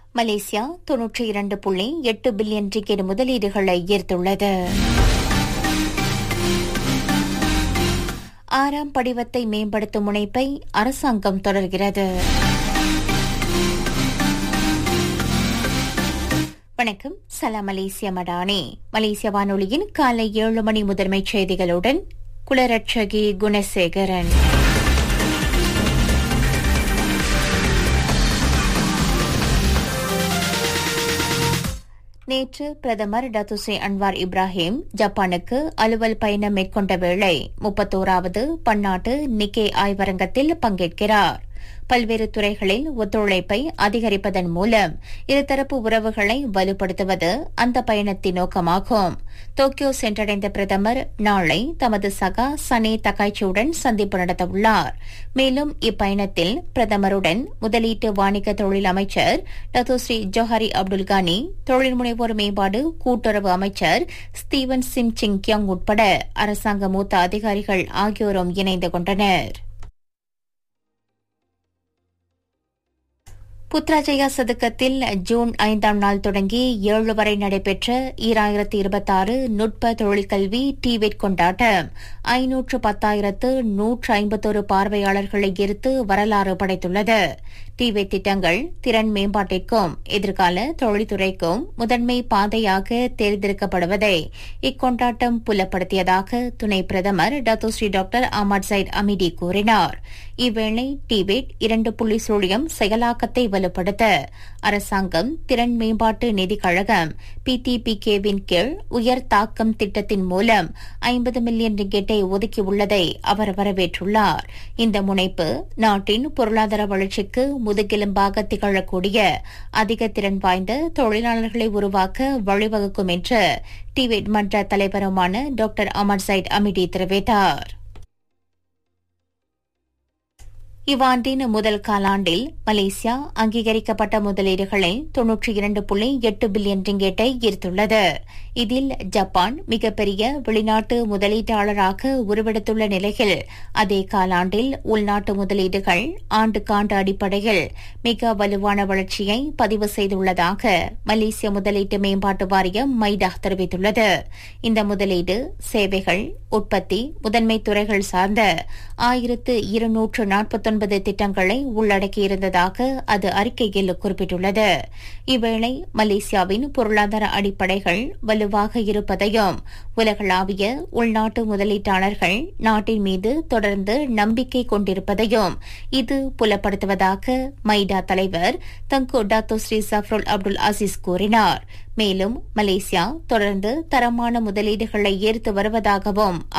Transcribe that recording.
Malaysia தொன்னூற்றி இரண்டு புள்ளி எட்டு பில்லியன் ரிக்கெட் முதலீடுகளை ஈர்த்துள்ளது ஆறாம் படிவத்தை மேம்படுத்தும் முனைப்பை அரசாங்கம் தொடர்கிறது வணக்கம் சலாம் மலேசிய மடானே மலேசிய வானொலியின் காலை ஏழு மணி முதன்மைச் செய்திகளுடன் குலரட்சகி குணசேகரன் நேற்று பிரதமர் டத்துசே அன்வார் இப்ராஹிம் ஜப்பானுக்கு அலுவல் பயணம் மேற்கொண்ட வேளை முப்பத்தோராவது பன்னாட்டு நிக்கே ஆய்வரங்கத்தில் பங்கேற்கிறார் பல்வேறு துறைகளில் ஒத்துழைப்பை அதிகரிப்பதன் மூலம் இருதரப்பு உறவுகளை வலுப்படுத்துவது அந்த பயணத்தின் நோக்கமாகும் டோக்கியோ சென்றடைந்த பிரதமர் நாளை தமது சகா சனே தக்காய்ச்சியுடன் சந்திப்பு நடத்தவுள்ளார் மேலும் இப்பயணத்தில் பிரதமருடன் முதலீட்டு வாணிக தொழில் அமைச்சர் டத்தோஸ்ரீ ஜோஹரி அப்துல் கானி தொழில் முனைவோர் மேம்பாடு கூட்டுறவு அமைச்சர் ஸ்டீவன் சிம் சிங் கியாங் உட்பட அரசாங்க மூத்த அதிகாரிகள் ஆகியோரும் இணைந்து கொண்டனர் புத்ராஜயா சதுக்கத்தில் ஜூன் ஐந்தாம் நாள் தொடங்கி ஏழு வரை நடைபெற்ற ஈராயிரத்தி இருபத்தாறு நுட்ப தொழிற்கல்வி டிவெட் கொண்டாட்டம் ஐநூற்று பத்தாயிரத்து நூற்று ஐம்பத்தொரு பார்வையாளர்களை ஈர்த்து வரலாறு படைத்துள்ளது டிவெட் திட்டங்கள் திறன் மேம்பாட்டிற்கும் எதிர்கால தொழில்துறைக்கும் முதன்மை பாதையாக தேர்ந்தெடுக்கப்படுவதை இக்கொண்டாட்டம் புலப்படுத்தியதாக துணை பிரதமர் Datuk Seri doctor Ahmad Zahid Hamidi கூறினார் இவ்வேளை டிபெட் இரண்டு புள்ளி சூழியம் செயலாக்கத்தை வலுப்படுத்த அரசாங்கம் திறன் மேம்பாட்டு நிதிக் கழகம் பிடிபிகேவின் கீழ் உயர் தாக்கம் திட்டத்தின் மூலம் ஐம்பது மில்லியன் ரிக்கெட்டை ஒதுக்கியுள்ளதை அவர் வரவேற்றுள்ளார் இந்த முனைப்பு நாட்டின் பொருளாதார வளர்ச்சிக்கு முதுகெலும்பாக திகழக்கூடிய அதிக திறன் வாய்ந்த தொழிலாளர்களை உருவாக்க வழிவகுக்கும் என்று டிவெட் மன்ற தலைவருமான டாக்டர் அமர் சைட் அமிடி தெரிவித்தார் இவ்வாண்டின் முதல் காலாண்டில் மலேசியா அங்கீகரிக்கப்பட்ட முதலீடுகளில் தொன்னூற்றி இரண்டு புள்ளி எட்டு பில்லியன் ரிங்கெட்டை ஈர்த்துள்ளது இதில் ஜப்பான் மிகப்பெரிய வெளிநாட்டு முதலீட்டாளராக உருவெடுத்துள்ள நிலையில் அதே காலாண்டில் உள்நாட்டு முதலீடுகள் ஆண்டுக்காண்டு அடிப்படையில் மிக வலுவான வளர்ச்சியை பதிவு செய்துள்ளதாக மலேசிய முதலீட்டு மேம்பாட்டு வாரியம் மைடா தெரிவித்துள்ளது இந்த முதலீடு சேவைகள் உற்பத்தி முதன்மை துறைகள் சார்ந்த ஆயிரத்து இருநூற்று நாற்பத்தொன்பது திட்டங்களை உள்ளடக்கியிருந்ததாக அது அறிக்கையில் குறிப்பிட்டுள்ளது இவ்வேளை மலேசியாவின் பொருளாதார அடிப்படைகள் வலுவாக இருப்பதையும் உலகளாவிய உள்நாட்டு முதலீட்டாளர்கள் நாட்டின் மீது தொடர்ந்து நம்பிக்கை கொண்டிருப்பதையும் இது புலப்படுத்துவதாக மைடா தலைவர் Tengku Datuk Seri Zafrul Abdul Aziz கூறினார் மேலும் மலேசியா தொடர்ந்து தரமான முதலீடுகளை ஈர்த்து வருவதாகவும்